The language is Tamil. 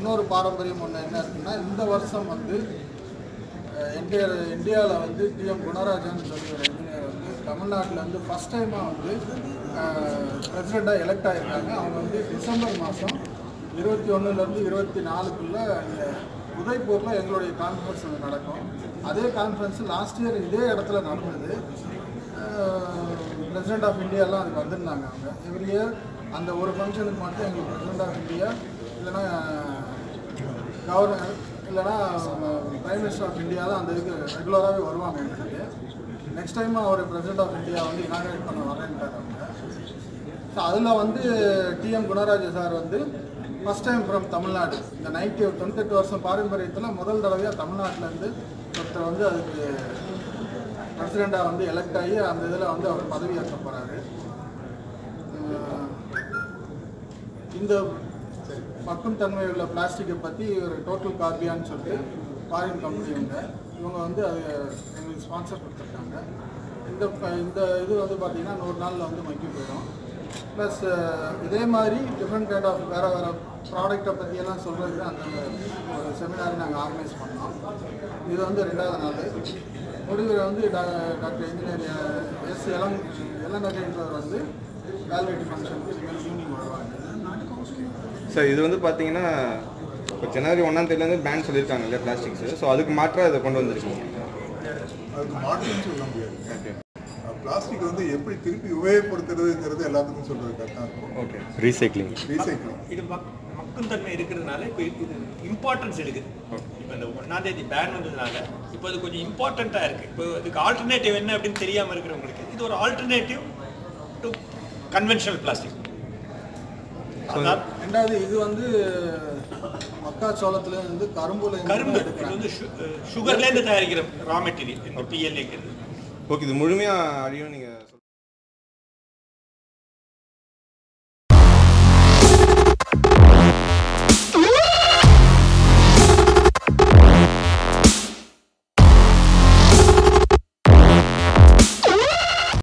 இன்னொரு பாரம்பரியம் ஒன்று என்ன இருக்குன்னா இந்த வருஷம் வந்து இந்தியா இந்தியாவில் வந்து டிஎம் குணராஜன் சொல்லி ஒரு இன்ஜினியர் வந்து தமிழ்நாட்டில் வந்து ஃபஸ்ட் டைமாக வந்து பிரசிடெண்ட்டாக எலெக்ட் ஆகியிருக்காங்க அவங்க வந்து டிசம்பர் மாதம் இருபத்தி ஒன்றுலேருந்து இருபத்தி நாலுக்குள்ளே இங்கே உதய்பூரில் எங்களுடைய கான்ஃபரன்ஸ் ஒன்று நடக்கும் அதே கான்ஃபரன்ஸ் லாஸ்ட் இயர் இதே இடத்துல நடந்தது பிரசிடென்ட் ஆஃப் இந்தியாலாம் அதுக்கு வந்திருந்தாங்க அவங்க எவ்ரி இயர் அந்த ஒரு ஃபங்க்ஷனுக்கு மட்டும் எங்களுக்கு பிரசிடென்ட் ஆஃப் இந்தியா இல்லைன்னா கவர்னர் இல்லைன்னா பிரைம் மினிஸ்டர் ஆஃப் இந்தியா தான் அந்த இதுக்கு ரெகுலராகவே வருவாங்க எங்களுக்கு நெக்ஸ்ட் டைம் அவர் பிரசிடென்ட் ஆஃப் இந்தியா வந்து இனாகிரேட் பண்ண வரேன்ட்டார் அவங்க ஸோ அதில் வந்து டிஎம் குணராஜ சார் வந்து ஃபஸ்ட் டைம் ஃப்ரம் தமிழ்நாடு இந்த நைன்டி தொண்ணூத்தெட்டு வருஷம் பாரம்பரியத்தில் முதல் தடவையாக தமிழ்நாட்டிலேருந்து ஒருத்தர் வந்து அதுக்கு பிரசிடெண்ட்டாக வந்து எலெக்ட் ஆகி அந்த இதில் வந்து அவர் பதவி ஏற்க போகிறாரு இந்த மக்கும் தன்மை உள்ள பிளாஸ்டிக்கை பற்றி ஒரு டோட்டல் கார்பியான்னு சொல்லிட்டு ஃபாரின் கம்பெனி இவங்க இவங்க வந்து அது எங்களுக்கு ஸ்பான்சர் கொடுத்துருக்காங்க இந்த ப- இந்த இது வந்து பார்த்தீங்கன்னா நூறு நாளில் வந்து மக்கி போயிடும் ப்ளஸ் இதே மாதிரி டிஃப்ரெண்ட் கைண்ட் ஆஃப் வேறு வேறு ப்ராடக்டை பற்றியெல்லாம் சொல்கிறதுக்கு அந்த ஒரு செமினார் நாங்கள் ஆர்கனைஸ் பண்ணோம் இது வந்து ரெண்டாவது நாள் முடிவில் வந்து டா டாக்டர் இன்ஜினியர் எஸ் எலன் எலநகைன்றவர் வந்து வேலிடிட்டி ஃபங்க்ஷனுக்கு இனிமேல் ஈவினிங் வருவாங்க சார் இது வந்து பார்த்தீங்கன்னா இப்போ ஜனவரி ஒன்றாம் தேதியிலேருந்து பேன் சொல்லியிருக்காங்க இல்லையா பிளாஸ்டிக்ஸ் ஸோ அதுக்கு மாற்றாக இதை கொண்டு வந்திருக்கீங்க அதுக்கு மாற்றுன்னு சொல்ல முடியாது பிளாஸ்டிக் வந்து எப்படி திருப்பி உபயோகப்படுத்துறதுங்கிறது எல்லாத்துக்கும் சொல்றது கரெக்டாக இருக்கும் ஓகே ரீசைக்ளிங் ரீசைக்கிளிங் இது மக் மக்கும் தன்மை இருக்கிறதுனால இப்போ இது இம்பார்ட்டன்ஸ் இருக்குது இப்போ இந்த ஒன்றாம் தேதி பேன் வந்ததுனால இப்போ அது கொஞ்சம் இம்பார்ட்டண்ட்டாக இருக்குது இப்போ இதுக்கு ஆல்டர்னேட்டிவ் என்ன அப்படின்னு தெரியாமல் இருக்கிறவங்களுக்கு இது ஒரு ஆல்டர்னேட்டிவ் டு கன்வென்ஷனல் பிளாஸ்டிக் அதான் ரெண்டாவது இது வந்து மக்காச்சோளத்துல இருந்து கரும்புல இருந்து கரும்பு தான் இது எடுக்கிறாங்க வந்து சுகர்லேருந்து தயாரிக்கிற ரா மெட்டீரியல் இந்த பிஎல்ஏங்கிறது ஓகே இது முழுமையாக அழியும் நீங்கள்